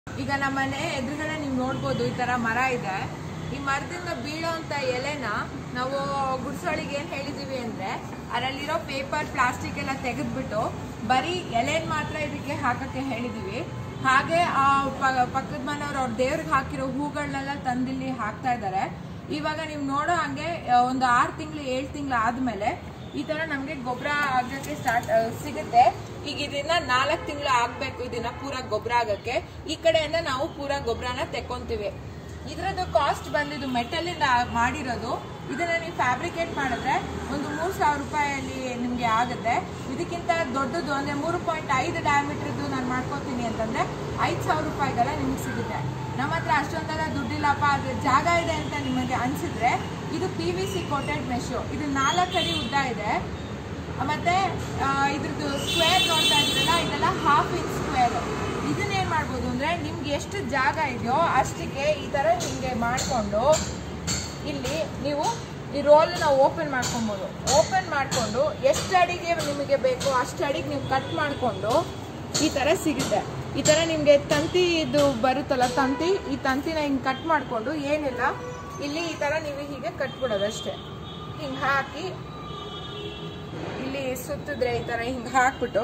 ಈಗ ನಮ್ಮ ಮನೆ ಎದುರುಗಡೆ ನೀವು ನೋಡ್ಬೋದು ಈ ತರ ಮರ ಇದೆ ಈ ಮರದಿಂದ ಬೀಳೋಂತ ಎಲೆನ ನಾವು ಗುಡ್ಸೋಳಿಗೆ ಏನ್ ಹೇಳಿದೀವಿ ಅಂದ್ರೆ ಅದರಲ್ಲಿರೋ ಪೇಪರ್ ಪ್ಲಾಸ್ಟಿಕ್ ಎಲ್ಲ ತೆಗೆದ್ಬಿಟ್ಟು ಬರೀ ಎಲೆನ್ ಮಾತ್ರ ಇದಕ್ಕೆ ಹಾಕಕ್ಕೆ ಹೇಳಿದೀವಿ ಹಾಗೆ ಆ ಪ- ಪಕ್ಕದ ಮನೆಯವ್ರು ಅವ್ರ ದೇವ್ರಿಗೆ ಹಾಕಿರೋ ಹೂಗಳನ್ನೆಲ್ಲ ತಂದಿಲ್ಲಿ ಹಾಕ್ತಾ ಇದ್ದಾರೆ ಇವಾಗ ನೀವು ನೋಡೋ ಹಂಗೆ ಆ, ಒಂದು ಆರು ತಿಂಗಳು ಏಳು ತಿಂಗಳು ಆದ್ಮೇಲೆ ಈ ತರ ನಮ್ಗೆ ಗೊಬ್ಬರ ಆಗಕ್ಕೆ ಸ್ಟಾರ್ಟ್ ಸಿಗುತ್ತೆ ಈಗ ಇದನ್ನ ನಾಲ್ಕು ತಿಂಗಳು ಆಗ್ಬೇಕು ಇದನ್ನ ಪೂರ ಗೊಬ್ಬರ ಆಗಕ್ಕೆ ಈ ಕಡೆಯಿಂದ ನಾವು ಪೂರ ಗೊಬ್ಬರನ ತೆಕ್ಕೊಂತೀವಿ ಇದ್ರದ್ದು ಕಾಸ್ಟ್ ಬಂದಿದ್ದು ಮೆಟಲ್ ಇಂದ ಮಾಡಿರೋದು ಇದನ್ನ ನೀವು ಫ್ಯಾಬ್ರಿಕೇಟ್ ಮಾಡಿದ್ರೆ ಒಂದು ಮೂರ್ ಸಾವಿರ ರೂಪಾಯಲ್ಲಿ ನಿಮ್ಗೆ ಆಗುತ್ತೆ ಇದಕ್ಕಿಂತ ದೊಡ್ಡದು ಅಂದ್ರೆ ಮೂರು ಪಾಯಿಂಟ್ ಐದು ಡಯಾಮೀಟರ್ದು ನಾನು ಮಾಡ್ಕೋತೀನಿ ಅಂತಂದ್ರೆ ಐದು ಸಾವಿರ ರೂಪಾಯಿಗೆಲ್ಲ ನಿಮ್ಗೆ ಸಿಗುತ್ತೆ ನಮ್ಮ ಹತ್ರ ಅಷ್ಟೊಂದೆಲ್ಲ ದುಡ್ಡಿಲ್ಲಪ್ಪ ಅದ್ರ ಜಾಗ ಇದೆ ಅಂತ ನಿಮಗೆ ಅನ್ಸಿದ್ರೆ ಇದು P V C coated mesh ಇದು ನಾಲ್ಕು ಅಡಿ ಉದ್ದ ಇದೆ ಮತ್ತೆ ಆ, ಇದ್ರದ್ದು ಸ್ಕ್ವೇರ್ ನೋಡ್ತಾ ಇದ್ರಲ್ಲ ಇದೆಲ್ಲ ಹಾಫ್ ಇಂಚ್ ಸ್ಕ್ವೇರ್ ಇದನ್ನ ಏನ್ ಮಾಡ್ಬೋದು ಅಂದ್ರೆ ನಿಮ್ಗೆ ಎಷ್ಟು ಜಾಗ ಇದೆಯೋ ಅಷ್ಟಕ್ಕೆ ಈ ತರ ಹಿಂಗೆ ಮಾಡ್ಕೊಂಡು ಇಲ್ಲಿ ನೀವು ಈ ರೋಲ್ ನಾವು ಓಪನ್ ಮಾಡ್ಕೊಬೋದು ಓಪನ್ ಮಾಡ್ಕೊಂಡು ಎಷ್ಟು ಅಡಿಗೆ ನಿಮಗೆ ಬೇಕು ಅಷ್ಟು ಅಡಿಗೆ ನೀವು ಕಟ್ ಮಾಡ್ಕೊಂಡು ಈ ತರ ಸಿಗುತ್ತೆ ಈ ತರ ನಿಮ್ಗೆ ತಂತಿ ಇದು ಬರುತ್ತಲ್ಲ ತಂತಿ ಈ ತಂತಿನ ಹಿಂಗ್ ಕಟ್ ಮಾಡ್ಕೊಂಡು ಏನಿಲ್ಲ ಇಲ್ಲಿ ಈ ತರ ನೀವು ಹೀಗೆ ಕಟ್ಬಿಡೋದು ಅಷ್ಟೇ ಹಿಂಗ್ ಹಾಕಿ ಇಲ್ಲಿ ಸುತ್ತಿದ್ರೆ ಈ ತರ ಹಿಂಗ್ ಹಾಕ್ಬಿಟ್ಟು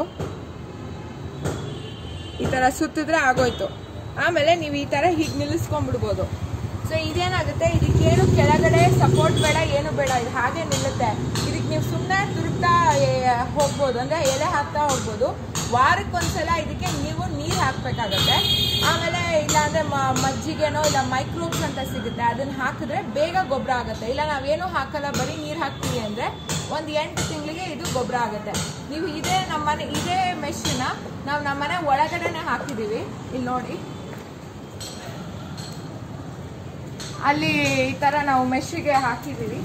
ಈ ತರ ಸುತ್ತಿದ್ರೆ ಆಗೋಯ್ತು ಆಮೇಲೆ ನೀವು ಈ ತರ ಹೀಗೆ ನಿಲ್ಲಿಸ್ಕೊಂಡ್ಬಿಡ್ಬೋದು ಸೊ ಇದೇನಾಗುತ್ತೆ ಇದಕ್ಕೇನು ಕೆಳಗಡೆ ಸಪೋರ್ಟ್ ಬೇಡ ಏನು ಬೇಡ ಇದು ಹಾಗೆ ನಿಲ್ಲುತ್ತೆ ಇದಕ್ಕೆ ನೀವು ಸುಮ್ಮನೆ ತುರುಕ್ತಾ ಏ, ಹೋಗ್ಬೋದು ಅಂದ್ರೆ ಎಲೆ ಹಾಕ್ತಾ ಹೋಗ್ಬೋದು ವಾರಕ್ಕೊಂದ್ಸಲ ಇದಕ್ಕೆ ನೀವು ನೀರು ಹಾಕ್ಬೇಕಾಗತ್ತೆ ಆಮೇಲೆ ಇಲ್ಲಾಂದ್ರೆ ಮ- ಮಜ್ಜಿಗೆನೋ ಇಲ್ಲ ಮೈಕ್ರೋಬ್ಸ್ ಅಂತ ಸಿಗುತ್ತೆ ಅದನ್ನ ಹಾಕಿದ್ರೆ ಬೇಗ ಗೊಬ್ಬರ ಆಗುತ್ತೆ ಇಲ್ಲ ನಾವೇನು ಹಾಕಲ್ಲ ಬರೀ ನೀರು ಹಾಕ್ತೀವಿ ಅಂದ್ರೆ ಒಂದ್ ಎಂಟು ತಿಂಗಳಿಗೆ ಇದು ಗೊಬ್ಬರ ಆಗುತ್ತೆ ನೀವು ಇದೇ ನಮ್ಮನೆ ಇದೇ ಮೆಷಿನ ನಾವು ನಮ್ಮನೆ ಒಳಗಡೆನೆ ಹಾಕಿದೀವಿ ಇಲ್ಲಿ ನೋಡಿ ಅಲ್ಲಿ ಈ ತರ ನಾವು ಮೆಶ್ಶಿಗೆ ಹಾಕಿದೀವಿ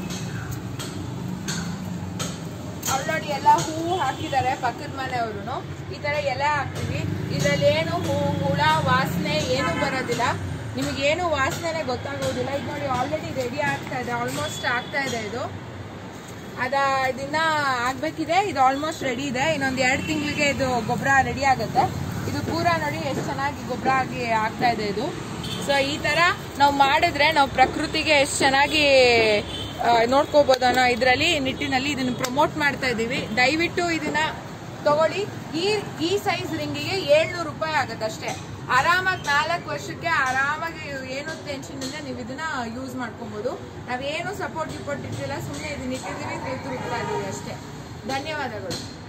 ಅವ್ರು ನೋಡಿ ಎಲ್ಲ ಹೂವು ಹಾಕಿದ್ದಾರೆ ಪಕ್ಕದ ಮನೆಯವರು ಈ ತರ ಎಲೆ ಹಾಕ್ತಿವಿ ಇದ್ರಲ್ಲಿ ಏನು ಹೂ ಹುಳ ವಾಸನೆ ಏನು ಬರೋದಿಲ್ಲ ನಿಮಗೆ ಏನು ವಾಸನೆನೆ ಗೊತ್ತಾಗೋದಿಲ್ಲ ಇದು ನೋಡಿ ಆಲ್ರೆಡಿ ರೆಡಿ ಆಗ್ತಾ ಇದೆ ಆಲ್ಮೋಸ್ಟ್ ಆಗ್ತಾ ಇದೆ ಇದು ಅದ ಇದನ್ನ ಆಗ್ಬೇಕಿದೆ ಇದು ಆಲ್ಮೋಸ್ಟ್ ರೆಡಿ ಇದೆ ಇನ್ನೊಂದ್ ಎರಡು ತಿಂಗಳಿಗೆ ಇದು ಗೊಬ್ಬರ ರೆಡಿ ಆಗುತ್ತೆ ಇದು ಪೂರ ನೋಡಿ ಎಷ್ಟು ಚೆನ್ನಾಗಿ ಗೊಬ್ಬರ ಆಗಿ ಆಗ್ತಾ ಇದೆ ಇದು ಸೊ ಈ ತರ ನಾವು ಮಾಡಿದ್ರೆ ನಾವು ಪ್ರಕೃತಿಗೆ ಎಷ್ಟು ಚೆನ್ನಾಗಿ ಆ, ನೋಡ್ಕೋಬಹುದು ಅನ್ನೋ ಇದರಲ್ಲಿ ನಿಟ್ಟಿನಲ್ಲಿ ಇದನ್ನ ಪ್ರಮೋಟ್ ಮಾಡ್ತಾ ಇದೀವಿ ದಯವಿಟ್ಟು ಇದನ್ನ ತಗೊಳ್ಳಿ ಈ ಈ ಸೈಜ್ ರಿಂಗಿಗೆ ಏಳ್ನೂರು ರೂಪಾಯಿ ಆಗುತ್ತೆ ಅಷ್ಟೇ ಆರಾಮಾಗಿ ನಾಲ್ಕು ವರ್ಷಕ್ಕೆ ಆರಾಮಾಗಿ ಏನು ಟೆನ್ಷನ್ ಇಲ್ಲ ನೀವು ಇದನ್ನ ಯೂಸ್ ಮಾಡ್ಕೊಬಹುದು ನಾವೇನು ಸಪೋರ್ಟ್ ಗಿಪೋರ್ಟ್ ಇಟ್ಟಿಲ್ಲ ಸುಮ್ಮನೆ ಇದನ್ನ ಇಟ್ಟಿದ್ದೀವಿ ತಿರುಗ್ತಾ ಇದೀವಿ ಅಷ್ಟೇ ಧನ್ಯವಾದಗಳು